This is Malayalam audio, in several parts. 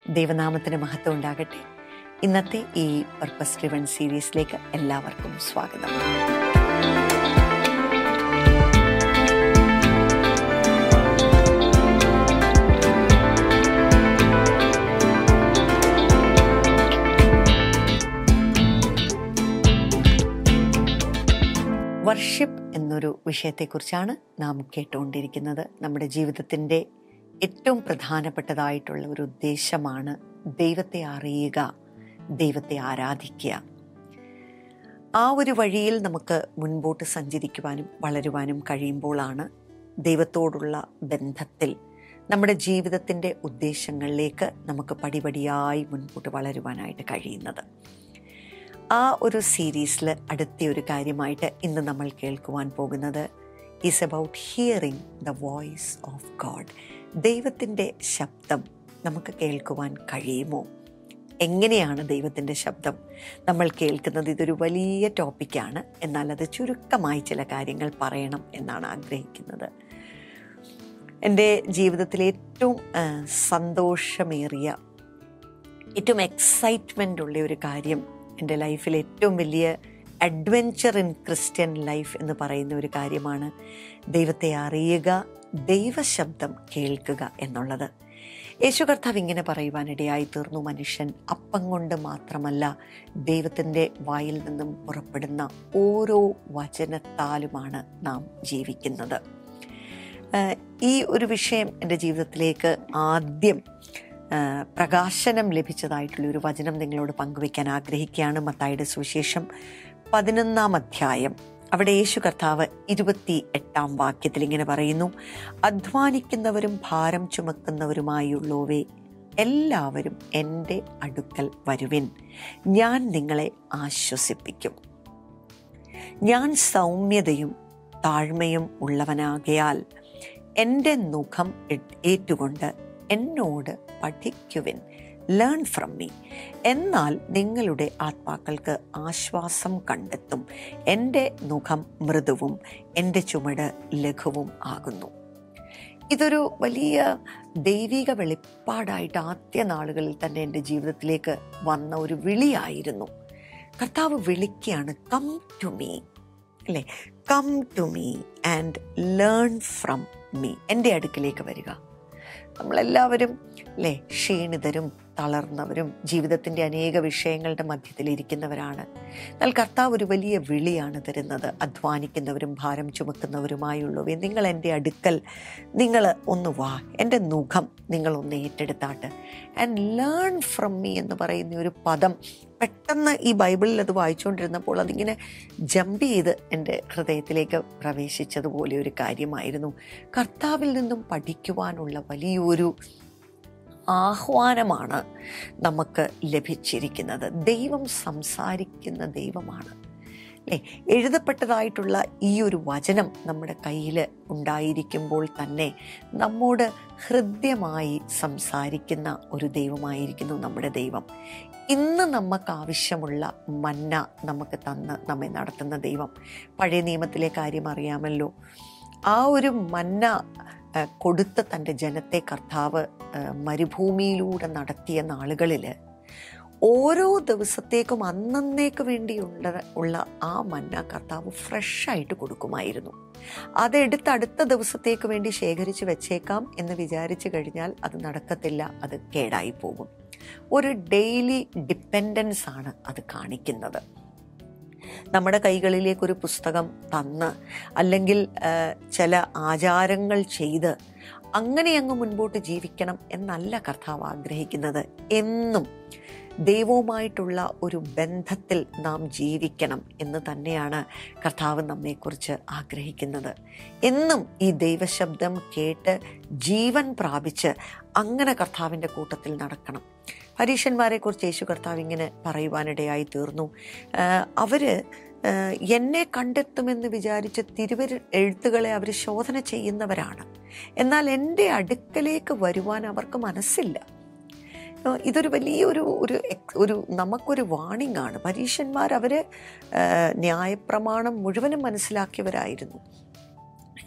ദൈവനാമത്തിന് മഹത്വം ഉണ്ടാകട്ടെ ഇന്നത്തെ ഈ പർപ്പസ് ഡ്രിവൺ സീരീസിലേക്ക് എല്ലാവർക്കും സ്വാഗതം വർഷിപ്പ് എന്നൊരു വിഷയത്തെക്കുറിച്ചാണ് നാം കേട്ടുകൊണ്ടിരിക്കുന്നത് നമ്മുടെ ജീവിതത്തിൻ്റെ ഏറ്റവും പ്രധാനപ്പെട്ടതായിട്ടുള്ള ഒരു ഉദ്ദേശമാണ് ദൈവത്തെ അറിയുക ദൈവത്തെ ആരാധിക്കുക ആ ഒരു വഴിയിൽ നമുക്ക് മുൻപോട്ട് സഞ്ചരിക്കുവാനും വളരുവാനും കഴിയുമ്പോഴാണ് ദൈവത്തോടുള്ള ബന്ധത്തിൽ നമ്മുടെ ജീവിതത്തിൻ്റെ ഉദ്ദേശങ്ങളിലേക്ക് നമുക്ക് പടിപടിയായി മുൻപോട്ട് വളരുവാനായിട്ട് കഴിയുന്നത് ആ ഒരു സീരീസിൽ അടുത്ത ഒരു കാര്യമായിട്ട് ഇന്ന് നമ്മൾ കേൾക്കുവാൻ പോകുന്നത് is about hearing the voice of God ദൈവത്തിൻ്റെ ശബ്ദം നമുക്ക് കേൾക്കുവാൻ കഴിയുമോ എങ്ങനെയാണ് ദൈവത്തിൻ്റെ ശബ്ദം നമ്മൾ കേൾക്കുന്നത് ഇതൊരു വലിയ ടോപ്പിക്കാണ് എന്നാൽ അത് ചുരുക്കമായി ചില കാര്യങ്ങൾ പറയണം എന്നാണ് ആഗ്രഹിക്കുന്നത് എൻ്റെ ജീവിതത്തിലെ ഏറ്റവും ആ, സന്തോഷമേറിയ ഏറ്റവും എക്സൈറ്റ്മെൻ്റ് ഉള്ള ഒരു കാര്യം എൻ്റെ ലൈഫിൽ ഏറ്റവും വലിയ അഡ്വെഞ്ചർ ഇൻ ക്രിസ്ത്യൻ ലൈഫ് എന്ന് പറയുന്ന ഒരു കാര്യമാണ് ദൈവത്തെ അറിയുക ദൈവശബ്ദം കേൾക്കുക എന്നുള്ളത് യേശു കർത്താവ് ഇങ്ങനെ പറയുവാനിടയായി തീർന്നു മനുഷ്യൻ അപ്പം കൊണ്ട് മാത്രമല്ല ദൈവത്തിൻ്റെ വായിൽ നിന്നും പുറപ്പെടുന്ന ഓരോ വചനത്താലുമാണ് നാം ജീവിക്കുന്നത് ആഹ് ഈ ഒരു വിഷയം എൻ്റെ ജീവിതത്തിലേക്ക് ആദ്യം ആഹ് പ്രകാശനം ലഭിച്ചതായിട്ടുള്ള ഒരു വചനം നിങ്ങളോട് പങ്കുവയ്ക്കാൻ ആഗ്രഹിക്കുകയാണ് മത്തായുടെ സുവിശേഷം പതിനൊന്നാം അധ്യായം അവിടെ യേശു കർത്താവ് ഇരുപത്തി എട്ടാം വാക്യത്തിൽ ഇങ്ങനെ പറയുന്നു അധ്വാനിക്കുന്നവരും ഭാരം ചുമക്കുന്നവരുമായുള്ളവേ എല്ലാവരും എൻ്റെ അടുക്കൽ വരുവിൻ ഞാൻ നിങ്ങളെ ആശ്വസിപ്പിക്കും ഞാൻ സൗമ്യതയും താഴ്മയും ഉള്ളവനാകയാൽ എൻ്റെ മുഖം ഏ- ഏറ്റുകൊണ്ട് എന്നോട് പഠിക്കുവിൻ ലേൺ ഫ്രം മീ എന്നാൽ നിങ്ങളുടെ ആത്മാക്കൾക്ക് ആശ്വാസം കണ്ടെത്തും എൻ്റെ മുഖം മൃദുവും എൻ്റെ ചുമട് ലഘുവും ആകുന്നു ഇതൊരു വലിയ ദൈവിക വെളിപ്പാടായിട്ട് ആദ്യ നാളുകളിൽ തന്നെ എൻ്റെ ജീവിതത്തിലേക്ക് വന്ന ഒരു വിളിയായിരുന്നു കർത്താവ് വിളിക്കുകയാണ് കം ടു മീ അല്ലേ come to me and learn from me എൻ്റെ അടുക്കിലേക്ക് വരിക നമ്മളെല്ലാവരും അല്ലേ ക്ഷീണിതരും തളർന്നവരും ജീവിതത്തിൻ്റെ അനേക വിഷയങ്ങളുടെ മധ്യത്തിൽ ഇരിക്കുന്നവരാണ് എന്നാൽ കർത്താവ് ഒരു വലിയ വിളിയാണ് തരുന്നത് അധ്വാനിക്കുന്നവരും ഭാരം ചുമക്കുന്നവരുമായുള്ളവേ നിങ്ങൾ എൻ്റെ അടുക്കൽ നിങ്ങൾ ഒന്ന് വാ എൻ്റെ മുഖം നിങ്ങൾ ഒന്ന് ഏറ്റെടുത്താട്ട് ആൻഡ് ലേൺ ഫ്രം മീ എന്ന് പറയുന്ന ഒരു പദം പെട്ടെന്ന് ഈ ബൈബിളിൽ അത് വായിച്ചുകൊണ്ടിരുന്നപ്പോൾ അതിങ്ങനെ ജമ്പ് ചെയ്ത് എൻ്റെ ഹൃദയത്തിലേക്ക് പ്രവേശിച്ചതുപോലെ ഒരു കാര്യമായിരുന്നു കർത്താവിൽ നിന്നും പഠിക്കുവാനുള്ള വലിയൊരു ആഹ്വാനമാണ് നമുക്ക് ലഭിച്ചിരിക്കുന്നത് ദൈവം സംസാരിക്കുന്ന ദൈവമാണ് അല്ലേ എഴുതപ്പെട്ടതായിട്ടുള്ള ഈ ഒരു വചനം നമ്മുടെ കയ്യിൽ ഉണ്ടായിരിക്കുമ്പോൾ തന്നെ നമ്മോട് ഹൃദ്യമായി സംസാരിക്കുന്ന ഒരു ദൈവമായിരിക്കുന്നു നമ്മുടെ ദൈവം ഇന്ന് നമുക്ക് ആവശ്യമുള്ള മന്ന നമുക്ക് തന്ന് നമ്മെ നടത്തുന്ന ദൈവം പഴയ നിയമത്തിലെ കാര്യം അറിയാമല്ലോ ആ ഒരു മന്ന ആ, കൊടുത്ത തൻ്റെ ജനത്തെ കർത്താവ് ആ, മരുഭൂമിയിലൂടെ നടത്തിയ നാളുകളിൽ ഓരോ ദിവസത്തേക്കും അന്നന്നേക്ക് വേണ്ടിയുള്ള ഉള്ള ആ മന്ന കർത്താവ് ഫ്രഷായിട്ട് കൊടുക്കുമായിരുന്നു അതെടുത്ത് അടുത്ത ദിവസത്തേക്ക് വേണ്ടി ശേഖരിച്ച് വെച്ചേക്കാം എന്ന് വിചാരിച്ചു കഴിഞ്ഞാൽ അത് നടക്കത്തില്ല അത് കേടായി പോകും ഒരു ഡെയിലി ഡിപ്പെൻഡൻസ് ആണ് അത് കാണിക്കുന്നത് നമ്മുടെ കൈകളിലേക്ക് ഒരു പുസ്തകം തന്ന് അല്ലെങ്കിൽ ആ, ചില ആചാരങ്ങൾ ചെയ്ത് അങ്ങനെ അങ്ങ് മുൻപോട്ട് ജീവിക്കണം എന്നല്ല കർത്താവ് ആഗ്രഹിക്കുന്നത് എന്നും ദൈവവുമായിട്ടുള്ള ഒരു ബന്ധത്തിൽ നാം ജീവിക്കണം എന്ന് തന്നെയാണ് കർത്താവ് നമ്മെക്കുറിച്ച് ആഗ്രഹിക്കുന്നത് എന്നും ഈ ദൈവശബ്ദം കേട്ട് ജീവൻ പ്രാപിച്ച് അങ്ങനെ കർത്താവിൻ്റെ കൂട്ടത്തിൽ നടക്കണം പരീക്ഷന്മാരെ കുറിച്ച് യേശു കർത്താവ് ഇങ്ങനെ പറയുവാനിടയായി തീർന്നു ആഹ് അവര് ആഹ് എന്നെ കണ്ടെത്തുമെന്ന് വിചാരിച്ച് തിരുവരു എഴുത്തുകളെ അവർ ശോധന ചെയ്യുന്നവരാണ് എന്നാൽ എൻ്റെ അടുക്കലേക്ക് വരുവാൻ അവർക്ക് മനസ്സില്ല ആഹ് ഇതൊരു വലിയൊരു ഒരു എക്- ഒരു നമുക്കൊരു വാണിംഗ് ആണ് പരീക്ഷന്മാർ അവർ ന്യായപ്രമാണം മുഴുവനും മനസ്സിലാക്കിയവരായിരുന്നു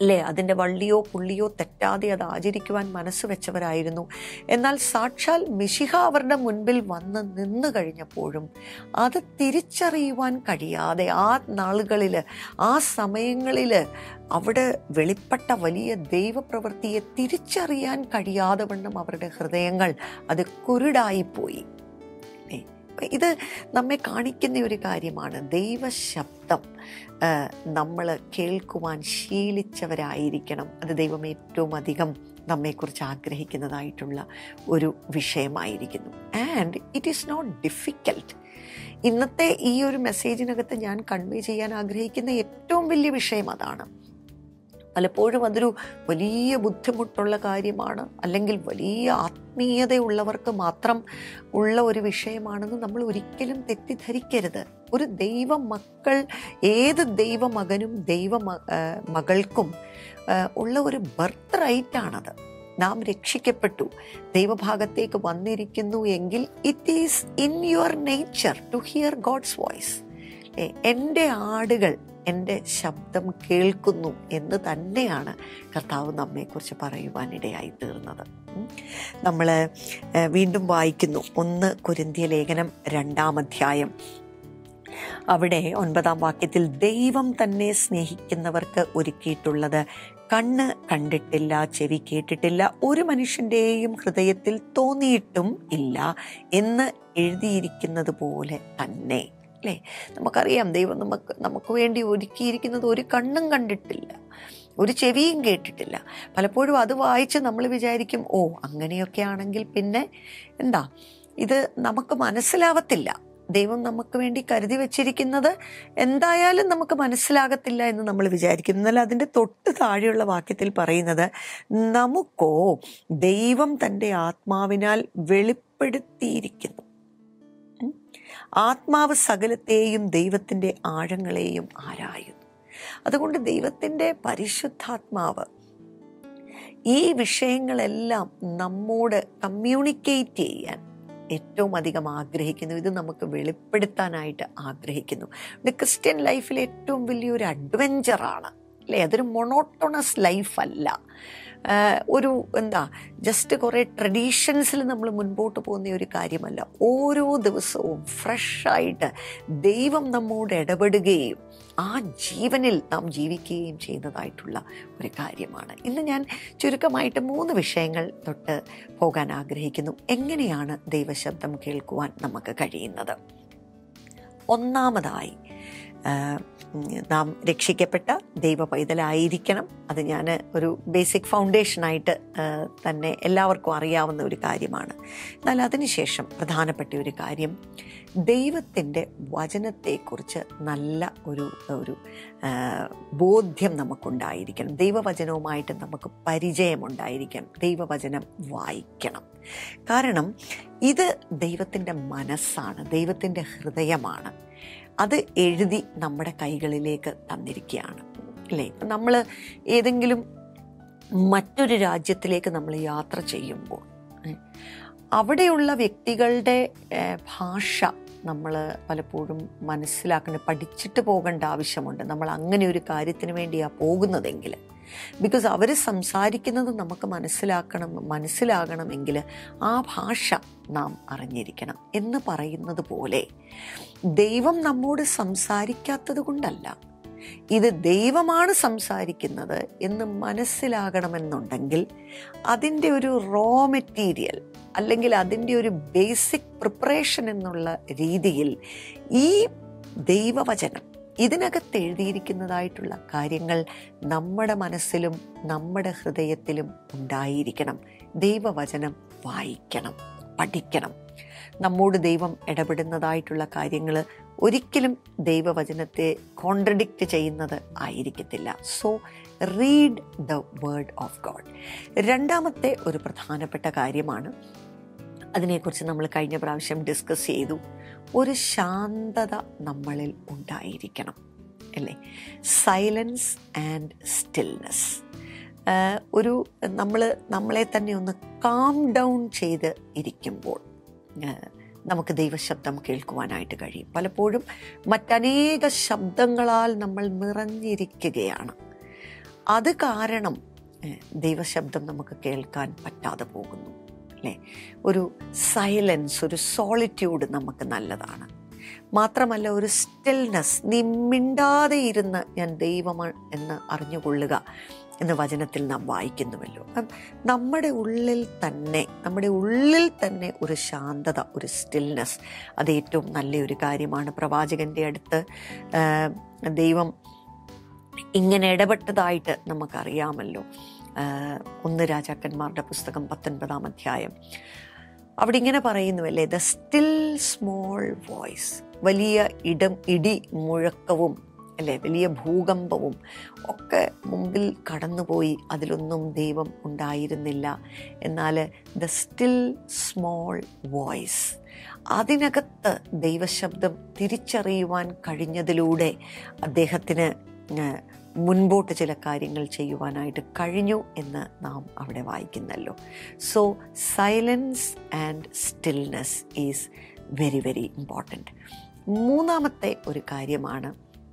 അല്ലേ അതിൻ്റെ വള്ളിയോ പുള്ളിയോ തെറ്റാതെ അത് ആചരിക്കുവാൻ മനസ്സ് വെച്ചവരായിരുന്നു എന്നാൽ സാക്ഷാൽ മിശിഹ അവരുടെ മുൻപിൽ വന്ന് നിന്നു കഴിഞ്ഞപ്പോഴും അത് തിരിച്ചറിയുവാൻ കഴിയാതെ ആ നാളുകളിൽ ആ സമയങ്ങളിൽ അവിടെ വെളിപ്പെട്ട വലിയ ദൈവപ്രവൃത്തിയെ തിരിച്ചറിയാൻ കഴിയാതെ വണ്ണം അവരുടെ ഹൃദയങ്ങൾ അത് കുരുടായിപ്പോയി ഏ, ഇത് നമ്മെ കാണിക്കുന്ന ഒരു കാര്യമാണ് ദൈവശബ്ദം നമ്മൾ കേൾക്കുവാൻ ശീലിച്ചവരായിരിക്കണം അത് ദൈവം ഏറ്റവും അധികം നമ്മെക്കുറിച്ച് ആഗ്രഹിക്കുന്നതായിട്ടുള്ള ഒരു വിഷയമായിരിക്കുന്നു and it is not difficult ഇന്നത്തെ ഈ ഒരു മെസ്സേജിനകത്ത് ഞാൻ കൺവേ ചെയ്യാൻ ആഗ്രഹിക്കുന്ന ഏറ്റവും വലിയ വിഷയം അതാണ് പലപ്പോഴും അതൊരു വലിയ ബുദ്ധിമുട്ടുള്ള കാര്യമാണ് അല്ലെങ്കിൽ വലിയ ആത്മീയതയുള്ളവർക്ക് മാത്രം ഉള്ള ഒരു വിഷയമാണെന്ന് നമ്മൾ ഒരിക്കലും തെറ്റിദ്ധരിക്കരുത് ഒരു ദൈവ മക്കൾ ഏത് ദൈവമകനും ദൈവ മ- ആ, മകൾക്കും ആ, ഉള്ള ഒരു ബർത്ത് റൈറ്റാണത് നാം രക്ഷിക്കപ്പെട്ടു ദൈവഭാഗത്തേക്ക് വന്നിരിക്കുന്നു എങ്കിൽ it is in your nature to hear God's voice എൻ്റെ ആടുകൾ എൻ്റെ ശബ്ദം കേൾക്കുന്നു എന്ന് തന്നെയാണ് കർത്താവ് നമ്മെക്കുറിച്ച് പറയുവാനിടയായി തീർന്നത് നമ്മൾ വീണ്ടും വായിക്കുന്നു ഒന്ന് കുരിന്തിയ ലേഖനം രണ്ടാം അധ്യായം അവിടെ ഒൻപതാം വാക്യത്തിൽ ദൈവം തന്നെ സ്നേഹിക്കുന്നവർക്ക് ഒരുക്കിയിട്ടുള്ളത് കണ്ണ് കണ്ടിട്ടില്ല ചെവി കേട്ടിട്ടില്ല ഒരു മനുഷ്യൻ്റെയും ഹൃദയത്തിൽ തോന്നിയിട്ടും ഇല്ല എന്ന് എഴുതിയിരിക്കുന്നത് പോലെ തന്നെ അല്ലേ നമുക്കറിയാം ദൈവം നമുക്ക് നമുക്ക് വേണ്ടി ഒരുക്കിയിരിക്കുന്നത് ഒരു കണ്ണും കണ്ടിട്ടില്ല ഒരു ചെവിയും കേട്ടിട്ടില്ല പലപ്പോഴും അത് വായിച്ച് നമ്മൾ വിചാരിക്കും ഓ അങ്ങനെയൊക്കെ ആണെങ്കിൽ പിന്നെ എന്താ ഇത് നമുക്ക് മനസ്സിലാവത്തില്ല ദൈവം നമുക്ക് വേണ്ടി കരുതി വെച്ചിരിക്കുന്നത് എന്തായാലും നമുക്ക് മനസ്സിലാകത്തില്ല എന്ന് നമ്മൾ വിചാരിക്കും എന്നാൽ അതിൻ്റെ തൊട്ട് താഴെയുള്ള വാക്യത്തിൽ പറയുന്നത് നമുക്കോ ദൈവം തൻ്റെ ആത്മാവിനാൽ വെളിപ്പെടുത്തിയിരിക്കുന്നു ഉം. ആത്മാവ് സകലത്തെയും ദൈവത്തിൻ്റെ ആഴങ്ങളെയും ആരായുന്നു അതുകൊണ്ട് ദൈവത്തിൻ്റെ പരിശുദ്ധാത്മാവ് ഈ വിഷയങ്ങളെല്ലാം നമ്മോട് കമ്മ്യൂണിക്കേറ്റ് ചെയ്യാൻ ഏറ്റവും അധികം ആഗ്രഹിക്കുന്നു ഇത് നമുക്ക് വെളിപ്പെടുത്താനായിട്ട് ആഗ്രഹിക്കുന്നു ഇത് ക്രിസ്ത്യൻ ലൈഫിൽ ഏറ്റവും വലിയൊരു അഡ്വഞ്ചറാണ് അല്ലേ അതൊരു മൊണോട്ടോണസ് ലൈഫല്ല ആഹ് ഒരു എന്താ ജസ്റ്റ് കുറേ ട്രഡീഷൻസിൽ നമ്മൾ മുൻപോട്ട് പോകുന്ന ഒരു കാര്യമല്ല ഓരോ ദിവസവും ഫ്രഷായിട്ട് ദൈവം നമ്മോട് ഇടപെടുകയും ആ ജീവനിൽ നാം ജീവിക്കുകയും ചെയ്യുന്നതായിട്ടുള്ള ഒരു കാര്യമാണ് ഇന്ന് ഞാൻ ചുരുക്കമായിട്ട് മൂന്ന് വിഷയങ്ങൾ തൊട്ട് പോകാൻ ആഗ്രഹിക്കുന്നു എങ്ങനെയാണ് ദൈവശബ്ദം കേൾക്കുവാൻ നമുക്ക് കഴിയുന്നത് ഒന്നാമതായി ആ, ഉം, നാം രക്ഷിക്കപ്പെട്ട ദൈവ പൈതലായിരിക്കണം അത് ഞാൻ ഒരു ബേസിക് ഫൗണ്ടേഷനായിട്ട് ആ, തന്നെ എല്ലാവർക്കും അറിയാവുന്ന ഒരു കാര്യമാണ് എന്നാൽ അതിനുശേഷം പ്രധാനപ്പെട്ട ഒരു കാര്യം ദൈവത്തിൻ്റെ വചനത്തെക്കുറിച്ച് നല്ല ഒരു ഒരു ആ, ബോധ്യം നമുക്കുണ്ടായിരിക്കണം ദൈവവചനവുമായിട്ട് നമുക്ക് പരിചയമുണ്ടായിരിക്കണം ദൈവവചനം വായിക്കണം കാരണം ഇത് ദൈവത്തിൻ്റെ മനസ്സാണ് ദൈവത്തിൻ്റെ ഹൃദയമാണ് അത് എഴുതി നമ്മുടെ കൈകളിലേക്ക് തന്നിരിക്കുകയാണ് അല്ലേ ഇപ്പം നമ്മൾ ഏതെങ്കിലും മറ്റൊരു രാജ്യത്തിലേക്ക് നമ്മൾ യാത്ര ചെയ്യുമ്പോൾ ഏ, അവിടെയുള്ള വ്യക്തികളുടെ ഏ, ഭാഷ നമ്മൾ പലപ്പോഴും മനസ്സിലാക്കേണ്ട പഠിച്ചിട്ട് പോകേണ്ട ആവശ്യമുണ്ട് നമ്മൾ അങ്ങനെ ഒരു കാര്യത്തിന് വേണ്ടിയാണ് പോകുന്നതെങ്കിൽ ബിക്കോസ് അവർ സംസാരിക്കുന്നത് നമുക്ക് മനസ്സിലാക്കണം മനസ്സിലാകണമെങ്കിൽ ആ ഭാഷ നാം അറിഞ്ഞിരിക്കണം എന്ന് പറയുന്നത് പോലെ ദൈവം നമ്മോട് സംസാരിക്കാത്തത് കൊണ്ടല്ല ഇത് ദൈവമാണ് സംസാരിക്കുന്നത് എന്ന് മനസ്സിലാകണമെന്നുണ്ടെങ്കിൽ അതിൻ്റെ ഒരു റോ മെറ്റീരിയൽ അല്ലെങ്കിൽ അതിൻ്റെ ഒരു ബേസിക് പ്രിപ്പറേഷൻ എന്നുള്ള രീതിയിൽ ഈ ദൈവവചനം ഇതിനകത്ത് എഴുതിയിരിക്കുന്നതായിട്ടുള്ള കാര്യങ്ങൾ നമ്മുടെ മനസ്സിലും നമ്മുടെ ഹൃദയത്തിലും ഉണ്ടായിരിക്കണം ദൈവവചനം വായിക്കണം പഠിക്കണം നമ്മോട് ദൈവം ഇടപെടുന്നതായിട്ടുള്ള കാര്യങ്ങൾ ഒരിക്കലും ദൈവവചനത്തെ കോൺട്രഡിക്റ്റ് ചെയ്യുന്നത് ആയിരിക്കത്തില്ല so read the word of God രണ്ടാമത്തെ ഒരു പ്രധാനപ്പെട്ട കാര്യമാണ് അതിനെക്കുറിച്ച് നമ്മൾ കഴിഞ്ഞ പ്രാവശ്യം ഡിസ്കസ് ചെയ്തു ഒരു ശാന്തത നമ്മളിൽ ഉണ്ടായിരിക്കണം അല്ലേ സൈലൻസ് ആൻഡ് സ്റ്റിൽനെസ് ഒരു നമ്മൾ നമ്മളെ തന്നെ ഒന്ന് കാം ഡൗൺ ചെയ്ത് ഇരിക്കുമ്പോൾ ആഹ് നമുക്ക് ദൈവശബ്ദം കേൾക്കുവാനായിട്ട് കഴിയും പലപ്പോഴും മറ്റനേക ശബ്ദങ്ങളാൽ നമ്മൾ നിറഞ്ഞിരിക്കുകയാണ് അത് കാരണം ഏഹ്, ദൈവശബ്ദം നമുക്ക് കേൾക്കാൻ പറ്റാതെ പോകുന്നു അല്ലേ ഒരു സൈലൻസ് ഒരു സോളിറ്റ്യൂഡ് നമുക്ക് നല്ലതാണ് മാത്രമല്ല ഒരു സ്റ്റിൽനെസ് നീ മിണ്ടാതെ ഇരുന്ന് ഞാൻ ദൈവമാണ് എന്ന് അറിഞ്ഞുകൊള്ളുക എന്ന് വചനത്തിൽ നാം വായിക്കുന്നുവല്ലോ അപ്പം നമ്മുടെ ഉള്ളിൽ തന്നെ നമ്മുടെ ഉള്ളിൽ തന്നെ ഒരു ശാന്തത ഒരു സ്റ്റിൽനെസ് അത് ഏറ്റവും നല്ലൊരു കാര്യമാണ് പ്രവാചകൻ്റെ അടുത്ത് ആ, ദൈവം ഇങ്ങനെ ഇടപെട്ടതായിട്ട് നമുക്കറിയാമല്ലോ ആ, ഒന്ന് രാജാക്കന്മാരുടെ പുസ്തകം പത്തൊൻപതാം അധ്യായം അവിടെ ഇങ്ങനെ പറയുന്നുവല്ലേ ദ സ്റ്റിൽ സ്മോൾ വോയിസ് വലിയ ഇടം ഇടി മുഴക്കവും അല്ലേ വലിയ ഭൂകമ്പവും ഒക്കെ മുമ്പിൽ കടന്നുപോയി അതിലൊന്നും ദൈവം ഉണ്ടായിരുന്നില്ല എന്നാൽ ദ സ്റ്റിൽ സ്മോൾ വോയിസ് അതിനകത്ത് ദൈവശബ്ദം തിരിച്ചറിയുവാൻ കഴിഞ്ഞതിലൂടെ അദ്ദേഹത്തിന് ഏഹ്, മുൻപോട്ട് ചില കാര്യങ്ങൾ ചെയ്യുവാനായിട്ട് കഴിഞ്ഞു എന്ന് നാം അവിടെ വായിക്കുന്നല്ലോ so silence and stillness is very very important മൂന്നാമത്തെ ഒരു കാര്യമാണ്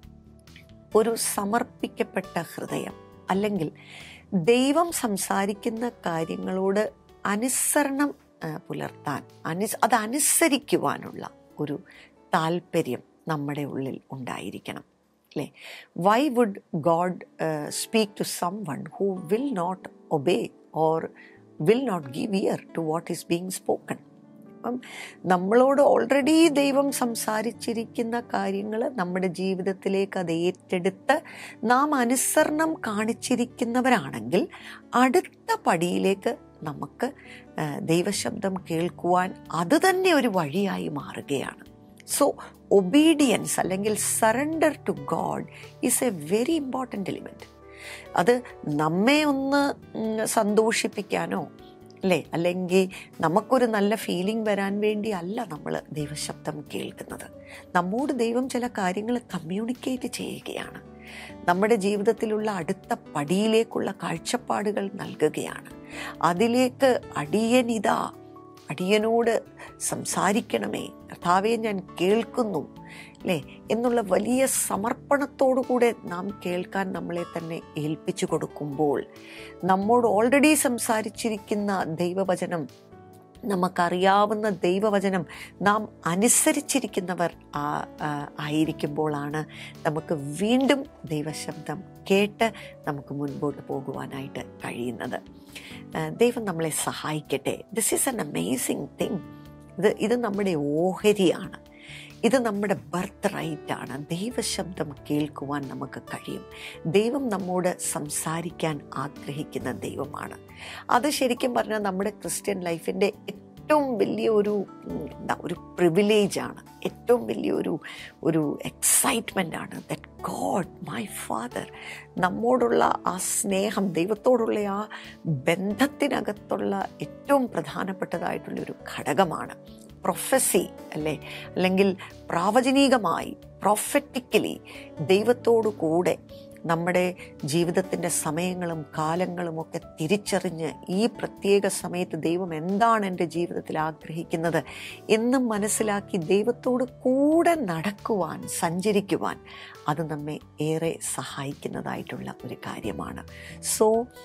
ഒരു സമർപ്പിക്കപ്പെട്ട ഹൃദയം അല്ലെങ്കിൽ ദൈവം സംസാരിക്കുന്ന കാര്യങ്ങളോട് അനുസരണം ആ, പുലർത്താൻ അനുസ് അത് അനുസരിക്കുവാനുള്ള ഒരു താല്പര്യം നമ്മുടെ ഉള്ളിൽ ഉണ്ടായിരിക്കണം അല്ലേ why would God speak to someone who will not obey or will not give ear to what is being spoken അപ്പം നമ്മളോട് ഓൾറെഡി ദൈവം സംസാരിച്ചിരിക്കുന്ന കാര്യങ്ങൾ നമ്മുടെ ജീവിതത്തിലേക്ക് അത് ഏറ്റെടുത്ത് നാം അനുസരണം കാണിച്ചിരിക്കുന്നവരാണെങ്കിൽ അടുത്ത പടിയിലേക്ക് നമുക്ക് ആ, ദൈവശബ്ദം കേൾക്കുവാൻ അത് തന്നെ ഒരു വഴിയായി മാറുകയാണ് സോ ഒബീഡിയൻസ് അല്ലെങ്കിൽ surrender to God is a very important element അത് നമ്മെ ഒന്ന് ഉം, സന്തോഷിപ്പിക്കാനോ അല്ലേ അല്ലെങ്കിൽ നമുക്കൊരു നല്ല ഫീലിംഗ് വരാൻ വേണ്ടി അല്ല നമ്മൾ ദൈവശബ്ദം കേൾക്കുന്നത് നമ്മോട് ദൈവം ചില കാര്യങ്ങൾ കമ്മ്യൂണിക്കേറ്റ് ചെയ്യുകയാണ് നമ്മുടെ ജീവിതത്തിലുള്ള അടുത്ത പടിയിലേക്കുള്ള കാഴ്ചപ്പാടുകൾ നൽകുകയാണ് അതിലേക്ക് അടിയനിതാ അടിയനോട് സംസാരിക്കണമേ കർത്താവെ ഞാൻ കേൾക്കുന്നു അല്ലേ എന്നുള്ള വലിയ സമർപ്പണത്തോടുകൂടെ നാം കേൾക്കാൻ നമ്മളെ തന്നെ ഏൽപ്പിച്ചു കൊടുക്കുമ്പോൾ നമ്മോട് ഓൾറെഡി സംസാരിച്ചിരിക്കുന്ന ദൈവവചനം നമുക്കറിയാവുന്ന ദൈവവചനം നാം അനുസരിച്ചിരിക്കുന്നവർ ആ- ആ- ആയിരിക്കുമ്പോഴാണ് നമുക്ക് വീണ്ടും ദൈവശബ്ദം കേട്ട് നമുക്ക് മുൻപോട്ട് പോകുവാനായിട്ട് കഴിയുന്നത് ആ, ദൈവം നമ്മളെ സഹായിക്കട്ടെ this is an amazing thing ഇത് ഇത് നമ്മുടെ ഓഹരിയാണ് ഇത് നമ്മുടെ ബർത്ത് റൈറ്റാണ് ദൈവശബ്ദം കേൾക്കുവാൻ നമുക്ക് കഴിയും ദൈവം നമ്മോട് സംസാരിക്കാൻ ആഗ്രഹിക്കുന്ന ദൈവമാണ് അത് ശരിക്കും പറഞ്ഞാൽ നമ്മുടെ ക്രിസ്ത്യൻ ലൈഫിൻ്റെ ഏറ്റവും വലിയ ഒരു ഉം, എന്താ ഒരു പ്രിവിലേജാണ് ഏറ്റവും വലിയൊരു ഒരു എക്സൈറ്റ്മെൻ്റ് ആണ് ദറ്റ് ഗോഡ് മൈ ഫാദർ നമ്മോടുള്ള ആ സ്നേഹം ദൈവത്തോടുള്ള ആ ബന്ധത്തിനകത്തുള്ള ഏറ്റവും പ്രധാനപ്പെട്ടതായിട്ടുള്ള ഒരു ഘടകമാണ് പ്രൊഫസി അല്ലേ അല്ലെങ്കിൽ പ്രാവചനികമായി പ്രൊഫറ്റിക്കലി ദൈവത്തോടു കൂടെ നമ്മുടെ ജീവിതത്തിൻ്റെ സമയങ്ങളും കാലങ്ങളും ഒക്കെ തിരിച്ചറിഞ്ഞ് ഈ പ്രത്യേക സമയത്ത് ദൈവം എന്താണ് എൻ്റെ ജീവിതത്തിൽ ആഗ്രഹിക്കുന്നത് എന്ന് മനസ്സിലാക്കി ദൈവത്തോട് കൂടെ നടക്കുവാൻ സഞ്ചരിക്കുവാൻ അത് നമ്മെ ഏറെ സഹായിക്കുന്നതായിട്ടുള്ള ഒരു കാര്യമാണ് so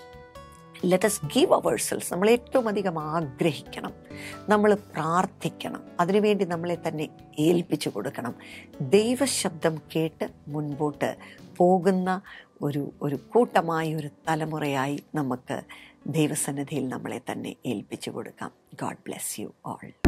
let us give ourselves നമ്മൾ ഏറ്റവും അധികം ആഗ്രഹിക്കണം നമ്മൾ പ്രാർത്ഥിക്കണം അതിനുവേണ്ടി നമ്മളെ തന്നെ ഏൽപ്പിച്ചു കൊടുക്കണം ദൈവശബ്ദം കേട്ട് മുൻപോട്ട് പോകുന്ന ഒരു ഒരു കൂട്ടമായി ഒരു തലമുറയായി നമുക്ക് ദൈവസന്നിധിയിൽ നമ്മളെ തന്നെ ഏൽപ്പിച്ചു കൊടുക്കാം ഗോഡ് ബ്ലെസ് യു ഓൾ